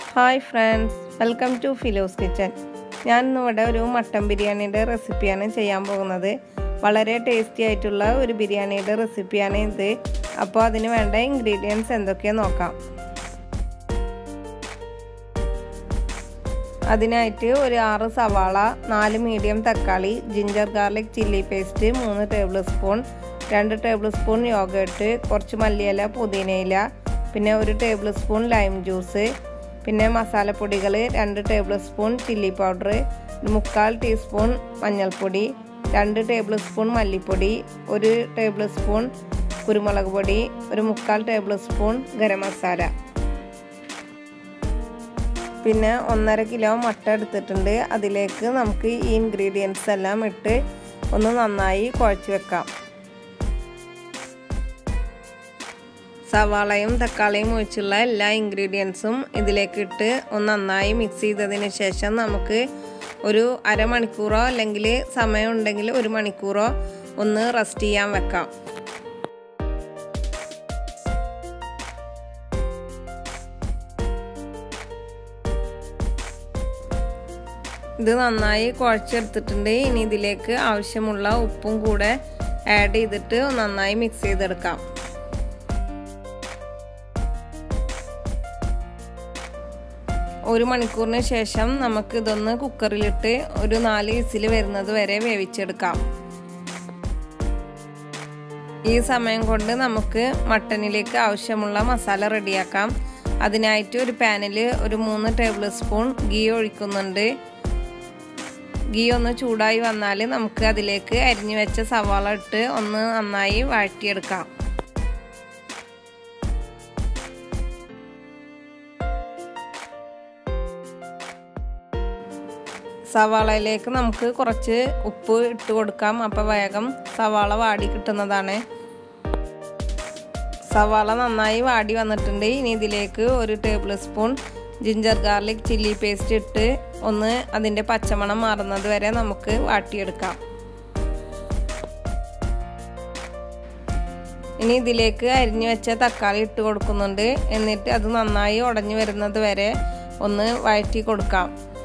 hi friends welcome to Philo's kitchen ഞാൻ ഇന്നിവിടെ ഒരു മട്ടൻ ബിരിയാണിയുടെ റെസിപ്പിയാണ് ചെയ്യാൻ പോകുന്നത് വളരെ ടേസ്റ്റി ആയിട്ടുള്ള ഒരു ബിരിയാണിയുടെ റെസിപ്പിയാണ് ഇത് അപ്പോൾ അതിന് വേണ്ട ഇൻഗ്രീഡിയൻസ് എന്തൊക്കെയാണ് നോക്കാം അതിനായിട്ട് ഒരു ആറ് സവാള നാല് മീഡിയം തക്കാളി ജിഞ്ചർ ഗാർലിക് ചില്ലി പേസ്റ്റ് മൂന്ന് ടേബിൾ സ്പൂൺ രണ്ട് ടേബിൾ സ്പൂൺ യോഗേട്ട് കുറച്ച് മല്ലിയില പുതിനയില പിന്നെ ഒരു ടേബിൾ സ്പൂൺ ലൈം ജ്യൂസ് പിന്നെ മസാലപ്പൊടികൾ രണ്ട് ടേബിൾ സ്പൂൺ ചില്ലി പൗഡർ മുക്കാൽ ടീസ്പൂൺ മഞ്ഞൾപ്പൊടി രണ്ട് ടേബിൾ സ്പൂൺ മല്ലിപ്പൊടി ഒരു ടേബിൾ സ്പൂൺ കുരുമുളക് പൊടി ഒരു മുക്കാൽ ടേബിൾ സ്പൂൺ ഗരം മസാല പിന്നെ ഒന്നര കിലോ മുട്ട എടുത്തിട്ടുണ്ട് അതിലേക്ക് നമുക്ക് ഈ ഇൻഗ്രീഡിയൻസ് എല്ലാം ഇട്ട് ഒന്ന് നന്നായി കുഴച്ച് വെക്കാം സവാളയും തക്കാളിയും ഒഴിച്ചുള്ള എല്ലാ ഇൻഗ്രീഡിയൻസും ഇതിലേക്ക് ഇട്ട് ഒന്ന് നന്നായി മിക്സ് ചെയ്തതിന് ശേഷം നമുക്ക് ഒരു അരമണിക്കൂറോ അല്ലെങ്കിൽ സമയം ഉണ്ടെങ്കിൽ ഒരു മണിക്കൂറോ ഒന്ന് റെസ്റ്റ് ചെയ്യാൻ വെക്കാം ഇത് നന്നായി കുഴച്ചെടുത്തിട്ടുണ്ട് ഇനി ഇതിലേക്ക് ആവശ്യമുള്ള ഉപ്പും കൂടെ ആഡ് ചെയ്തിട്ട് നന്നായി മിക്സ് ചെയ്തെടുക്കാം ഒരു മണിക്കൂറിന് ശേഷം നമുക്ക് ഇതൊന്ന് കുക്കറിലിട്ട് ഒരു നാല് വിസിൽ വരുന്നത് വരെ വേവിച്ചെടുക്കാം ഈ സമയം കൊണ്ട് നമുക്ക് മട്ടനിലേക്ക് ആവശ്യമുള്ള മസാല റെഡിയാക്കാം അതിനായിട്ട് ഒരു പാനിൽ ഒരു മൂന്ന് ടേബിൾ സ്പൂൺ ഗീ ഒഴിക്കുന്നുണ്ട് ഗീ ഒന്ന് ചൂടായി വന്നാൽ നമുക്ക് അതിലേക്ക് അരിഞ്ഞു വെച്ച സവാള ഇട്ട് ഒന്ന് നന്നായി വഴറ്റിയെടുക്കാം സവാളയിലേക്ക് നമുക്ക് കുറച്ച് ഉപ്പ് ഇട്ട് കൊടുക്കാം അപ്പോൾ വേഗം സവാള വാടി കിട്ടുന്നതാണ് സവാള നന്നായി വാടി വന്നിട്ടുണ്ട് ഇനി ഇതിലേക്ക് ഒരു tablespoon ginger garlic chilli paste ഇട്ട് ഒന്ന് അതിൻ്റെ പച്ചമണം മാറുന്നത് വരെ നമുക്ക് വാട്ടിയെടുക്കാം ഇനി ഇതിലേക്ക് അരിഞ്ഞു വെച്ച തക്കാളി ഇട്ട് കൊടുക്കുന്നുണ്ട് എന്നിട്ട് അത് നന്നായി ഉടഞ്ഞു വരുന്നത് വരെ ഒന്ന് വഴറ്റി കൊടുക്കാം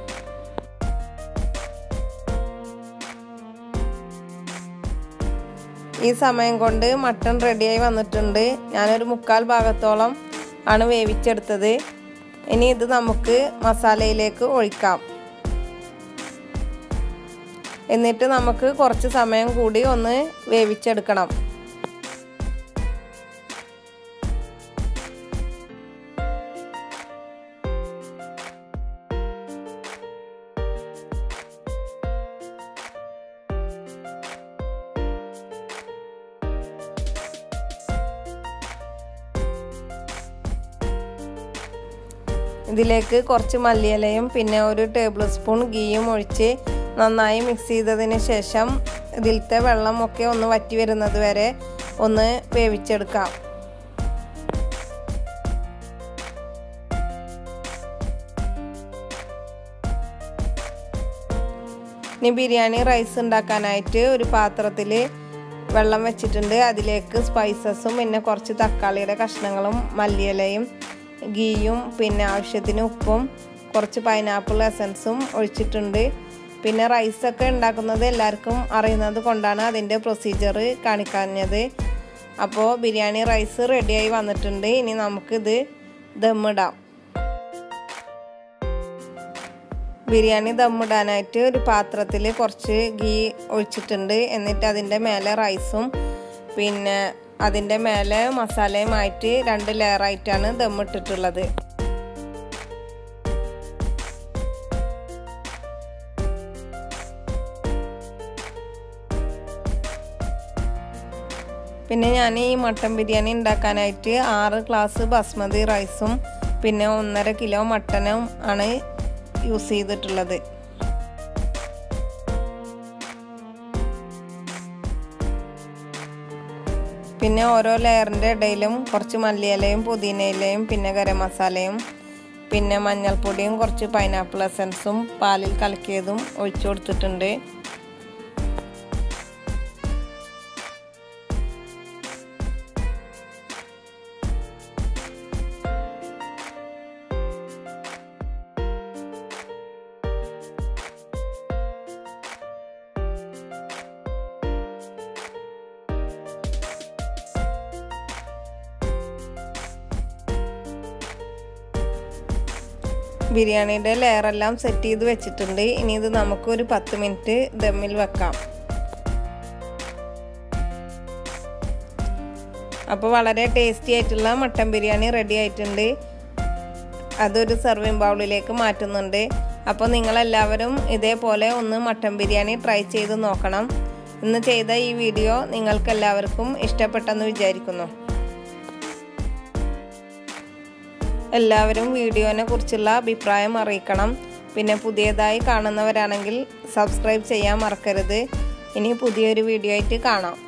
ഈ സമയം കൊണ്ട് മട്ടൺ റെഡിയായി വന്നിട്ടുണ്ട് ഞാനൊരു മുക്കാൽ ഭാഗത്തോളം ആണ് വേവിച്ചെടുത്തത് ഇനി ഇത് നമുക്ക് മസാലയിലേക്ക് ഒഴിക്കാം എന്നിട്ട് നമുക്ക് കുറച്ച് സമയം കൂടി ഒന്ന് വേവിച്ചെടുക്കണം ഇതിലേക്ക് കുറച്ച് മല്ലിയിലയും പിന്നെ ഒരു ടേബിൾ സ്പൂൺ ഗീയും ഒഴിച്ച് നന്നായി മിക്സ് ചെയ്തതിന് ശേഷം ഇതിലത്തെ വെള്ളമൊക്കെ ഒന്ന് വറ്റി വരുന്നത് വരെ ഒന്ന് വേവിച്ചെടുക്കാം ഇനി ബിരിയാണി റൈസ് ഉണ്ടാക്കാനായിട്ട് ഒരു പാത്രത്തിൽ വെള്ളം വെച്ചിട്ടുണ്ട് അതിലേക്ക് സ്പൈസസും പിന്നെ കുറച്ച് തക്കാളിയുടെ കഷ്ണങ്ങളും മല്ലിയിലയും ഗീയും പിന്നെ ആവശ്യത്തിന് ഉപ്പും കുറച്ച് പൈനാപ്പിൾ എസൻസും ഒഴിച്ചിട്ടുണ്ട് പിന്നെ റൈസൊക്കെ ഉണ്ടാക്കുന്നത് എല്ലാവർക്കും അറിയുന്നത് കൊണ്ടാണ് അതിൻ്റെ പ്രൊസീജിയർ കാണിക്കാഞ്ഞത് അപ്പോൾ ബിരിയാണി റൈസ് റെഡിയായി വന്നിട്ടുണ്ട് ഇനി നമുക്കിത് ദമ്മിടാം ബിരിയാണി ദമ്മിടാനായിട്ട് ഒരു പാത്രത്തിൽ കുറച്ച് ഗീ ഒഴിച്ചിട്ടുണ്ട് എന്നിട്ട് അതിൻ്റെ മേലെ റൈസും പിന്നെ അതിൻ്റെ മേലെ മസാലയുമായിട്ട് രണ്ട് ലെയറായിട്ടാണ് ദമ്മിട്ടിട്ടുള്ളത് പിന്നെ ഞാൻ ഈ മട്ടൻ ബിരിയാണി ഉണ്ടാക്കാനായിട്ട് ആറ് ഗ്ലാസ് ബസ്മതി റൈസും പിന്നെ ഒന്നര കിലോ മട്ടനും ആണ് യൂസ് ചെയ്തിട്ടുള്ളത് പിന്നെ ഓരോ ലെയറിൻ്റെ ഇടയിലും കുറച്ച് മല്ലിയിലയും പുതിനയിലയും പിന്നെ ഗരം മസാലയും പിന്നെ മഞ്ഞൾപ്പൊടിയും കുറച്ച് പൈനാപ്പിൾ എസൻസും പാലിൽ കലക്കിയതും ഒഴിച്ചു കൊടുത്തിട്ടുണ്ട് ബിരിയാണിയുടെ ലെയറെല്ലാം സെറ്റ് ചെയ്ത് വെച്ചിട്ടുണ്ട് ഇനി ഇത് നമുക്ക് ഒരു പത്ത് മിനിറ്റ് ദമ്മിൽ വെക്കാം അപ്പോൾ വളരെ ടേസ്റ്റി ആയിട്ടുള്ള മട്ടൻ ബിരിയാണി റെഡി ആയിട്ടുണ്ട് അതൊരു സെർവിങ് ബൗളിലേക്ക് മാറ്റുന്നുണ്ട് അപ്പോൾ നിങ്ങളെല്ലാവരും ഇതേപോലെ ഒന്ന് മട്ടൻ ബിരിയാണി ട്രൈ ചെയ്ത് നോക്കണം ഇന്ന് ചെയ്ത ഈ വീഡിയോ നിങ്ങൾക്ക് എല്ലാവർക്കും ഇഷ്ടപ്പെട്ടെന്ന് വിചാരിക്കുന്നു എല്ലാവരും വീഡിയോനെ കുറിച്ചുള്ള അഭിപ്രായം അറിയിക്കണം പിന്നെ പുതിയതായി കാണുന്നവരാണെങ്കിൽ സബ്സ്ക്രൈബ് ചെയ്യാൻ മറക്കരുത് ഇനി പുതിയൊരു വീഡിയോ ആയിട്ട് കാണാം